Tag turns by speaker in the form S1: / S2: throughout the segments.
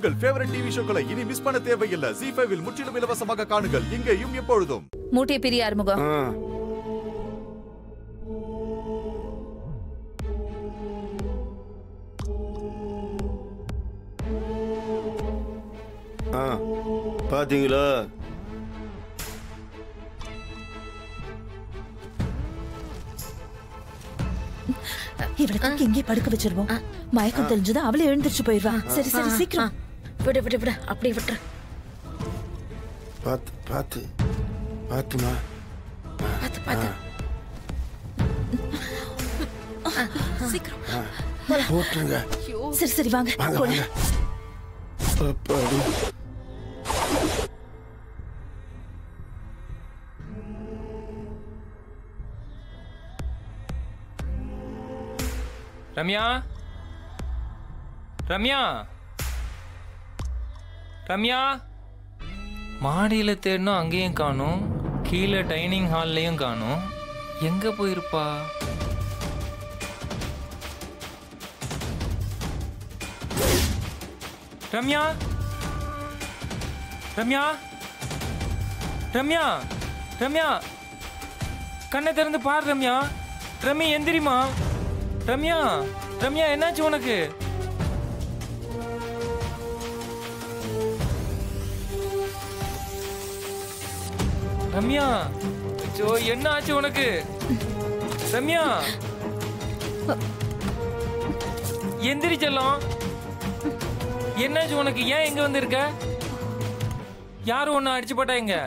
S1: உங்கள் favourite TV ஷோக்களை இனி miss பண்ண தேவையில்லை ஜி ஃபைவில் முற்றிலும் இலவசமாக காணுங்கள் இங்கேயும் எப்பொழுதும்
S2: மூட்டை பிரிய ஆறுமுகம்
S3: ஆ. ஆ பாத்தீங்களா
S2: இவளை தூக்கி இங்கே படுக்க வச்சிருவோம் மயக்கம் தெரிஞ்சதும் அவளே எழுந்திருச்சு போயிடுவா சரி சரி சீக்கிரம்
S4: விடு விடு விடு அப்படியே விட்டுரு
S3: பார்த்து பார்த்து பார்த்துமா
S4: பார்த்து பார்த்து
S2: சீக்கிரம்
S3: போட்டுருங்க
S2: சரி சரி வாங்க
S3: வாங்க
S2: போலாம்.
S3: வாங்க அப்பாடி
S5: ரம்யா ரம்யா ரம்யா மாடியில் தேடணும் அங்கேயும் காணும் கீழே டைனிங் ஹால்லையும் காணும் எங்க போயிருப்பா ரம்யா ரம்யா ரம்யா ரம்யா கண்ணை திறந்து பாரு ரம்யா ரம்யா எந்திரிமா ரம்யா ரம்யா என்னாச்சு உனக்கு ரம்யா அச்சோ என்ன ஆச்சு உனக்கு ரம்யா எந்திரி செல்லம் என்னாச்சு உனக்கு ஏன் எங்க வந்திருக்க யாரும் ஒன்னு அடிச்சு போட்டா எங்க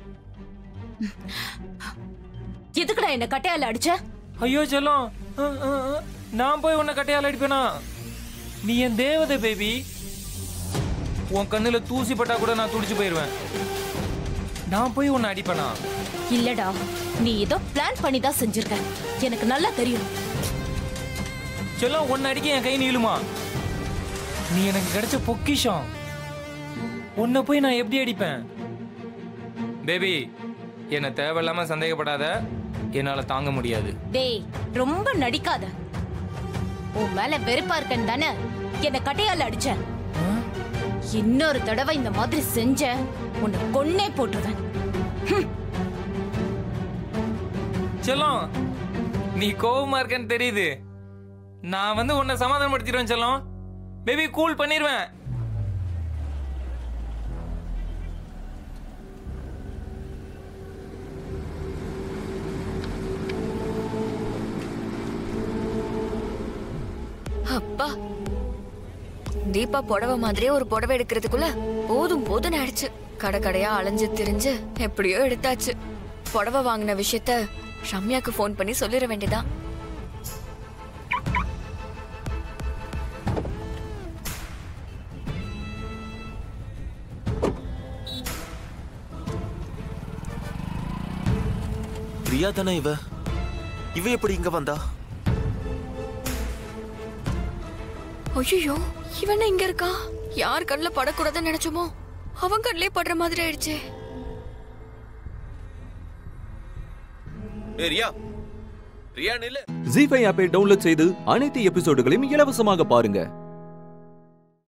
S4: எதுக்குடா என்ன கட்டையால அடிச்ச
S5: ஐயோ செல்லம் அஹ், அஹ், அஹ். நான் போய் உன்னை கட்டையால் அடிப்பேனா நீ என் தேவதை பேபி உன் கண்ணுல தூசி பட்டா கூட நான் துடிச்சு போயிருவேன் நான் போய் உன்னை அடிப்பேனா
S4: இல்லடா நீ ஏதோ பிளான் பண்ணி தான் செஞ்சிருக்க எனக்கு நல்லா தெரியும்
S5: செல்லம் உன்னை அடிக்க என் கை நீளுமா நீ எனக்கு கிடைச்ச பொக்கிஷம் உன்னை போய் நான் எப்படி அடிப்பேன் பேபி என்னை தேவையில்லாம சந்தேகப்படாத என்னால தாங்க முடியாது
S4: டேய் ரொம்ப நடிக்காத உன் மேல வெறுப்பா இருக்கேன் தானே என்ன கட்டையால அடிச்ச இன்னொரு தடவை இந்த மாதிரி செஞ்ச உன்னை கொன்னே போட்டுருவேன்
S5: செல்லம் நீ கோவமா இருக்கேன்னு தெரியுது நான் வந்து உன்னை சமாதானப்படுத்திடுவேன் செல்லம் பேபி கூல் பண்ணிடுவேன்
S6: அப்பா தீபா புடவை மாதிரியே ஒரு புடவை எடுக்கிறதுக்குள்ள போதும் போதும் ஆயிடுச்சு கடை கடையா அலைஞ்சு திரிஞ்சு எப்படியோ எடுத்தாச்சு புடவை வாங்கின விஷயத்த ரம்யாக்கு ஃபோன் பண்ணி சொல்லிட வேண்டியதான்
S7: பிரியா தானே இவ இவ எப்படி இங்க வந்தா
S6: ஐயோ இவன் இங்க இருக்கா யார் கண்ணில் படக்கூடாதுன்னு நினைச்சோமோ அவன் கண்ணிலே படுற மாதிரி ஆயிடுச்சே
S7: ஏ ரியா ரியா நில்லு
S8: ஜி ஃபைவ் ஆப்பை டவுன்லோட் செய்து அனைத்து எபிசோடுகளையும் இலவசமாக பாருங்க